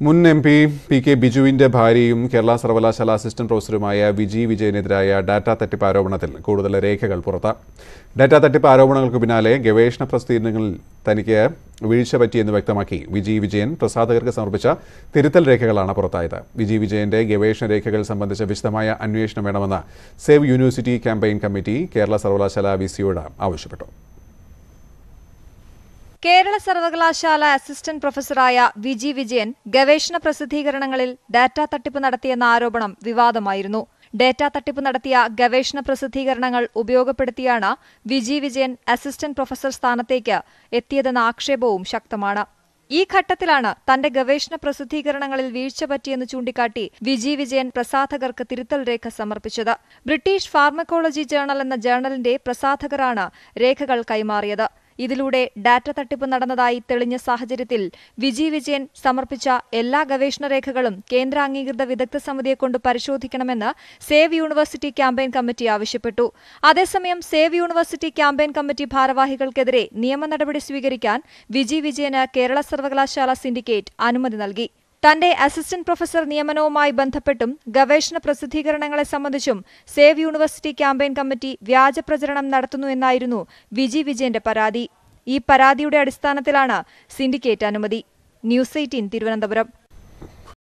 മുൻ M P P K ബിജുവിന്റെ ഭാര്യയും കേരള സർവകലാശാല അസിസ്റ്റന്റ് പ്രൊഫസറുമായ വിജി വിജയനെതിരായ ഡാറ്റ തട്ടിപ്പ് ആരോപണത്തിൽ കൂടുതൽ രേഖകൾ പുറത്ത് ഡാറ്റ തട്ടിപ്പ് ആരോപണങ്ങൾക്ക് പിന്നാലെ ഗവേഷണ പ്രസിദ്ധീകരണങ്ങളിൽ തനിക്ക് വീഴ്ച പറ്റിയെന്ന് വ്യക്തമാക്കി വിജി വിജയൻ പ്രസാധകർക്ക് സമർപ്പിച്ച തിരുത്തൽ രേഖകളാണ് പുറത്തായത് വിജി വിജയന്റെ ഗവേഷണ രേഖകൾ സംബന്ധിച്ച വിശദമായ അന്വേഷണം വേണമെന്ന് save university campaign committee Kerala സർവകലാശാല വി സിയോട് ആവശ്യപ്പെട്ടു കേരള സർവകലാശാല അസിസ്റ്റന്റ് പ്രൊഫസറായ വിജി വിജയൻ ഗവേഷണ പ്രസിദ്ധീകരണങ്ങളിൽ ഡാറ്റ തട്ടിപ്പ് നടത്തിയെന്ന ആരോപണം വിവാദമായിരുന്നു ഡാറ്റ തട്ടിപ്പ് നടത്തിയ ഗവേഷണ പ്രസിദ്ധീകരണങ്ങൾ ഉപയോഗപ്പെടുത്തിയാണ് വിജി വിജയൻ അസിസ്റ്റന്റ് പ്രൊഫസർ സ്ഥാനത്തേക്ക് എത്തിയതെന്ന ആക്ഷേപവും ശക്തമാണ് ഈ ഘട്ടത്തിലാണ് തന്റെ ഗവേഷണ പ്രസിദ്ധീകരണങ്ങളിൽ വീഴ്ച പറ്റിയെന്ന് ചൂണ്ടിക്കാട്ടി വിജി വിജയൻ പ്രസാധകർക്ക് തിരുത്തൽ രേഖ സമർപ്പിച്ചത് ബ്രിട്ടീഷ് ഫാർമക്കോളജി ജേണൽ എന്ന ജേണലിന്റെ പ്രസാധകരാണ് രേഖകൾ കൈമാറിയത് ഇതിലൂടെ ഡാറ്റ തട്ടിപ്പ് നടന്നതായി തെളിഞ്ഞ സാഹചര്യത്തിൽ വിജി വിജയൻ സമർപ്പിച്ച എല്ലാ ഗവേഷണ രേഖകളും കേന്ദ്ര അംഗീകൃത വിദഗ്ധ സമിതിയെ കൊണ്ട് പരിശോധിക്കണമെന്ന് സേവ് യൂണിവേഴ്സിറ്റി ക്യാമ്പയിൻ കമ്മിറ്റി ആവശ്യപ്പെട്ടു അതേസമയം സേവ് യൂണിവേഴ്സിറ്റി ക്യാമ്പയിൻ കമ്മിറ്റി ഭാരവാഹികൾക്കെതിരെ നിയമ നടപടി സ്വീകരിക്കാൻ വിജി വിജയന് കേരള സർവകലാശാല സിൻഡിക്കേറ്റ് അനുമതി നൽകി തന്റെ അസിസ്റ്റന്റ് പ്രൊഫസർ നിയമനവുമായി ബന്ധപ്പെട്ടും ഗവേഷണ പ്രസിദ്ധീകരണങ്ങളെ സംബന്ധിച്ചും സേവ് യൂണിവേഴ്സിറ്റി ക്യാമ്പയിൻ കമ്മിറ്റി വ്യാജ പ്രചരണം നടത്തുന്നു എന്നായിരുന്നു വിജി വിജയന്റെ പരാതി ഈ പരാതിയുടെ അടിസ്ഥാനത്തിലാണ് സിൻഡിക്കേറ്റ് അനുമതി ന്യൂസ് എയ്റ്റീൻ തിരുവനന്തപുരം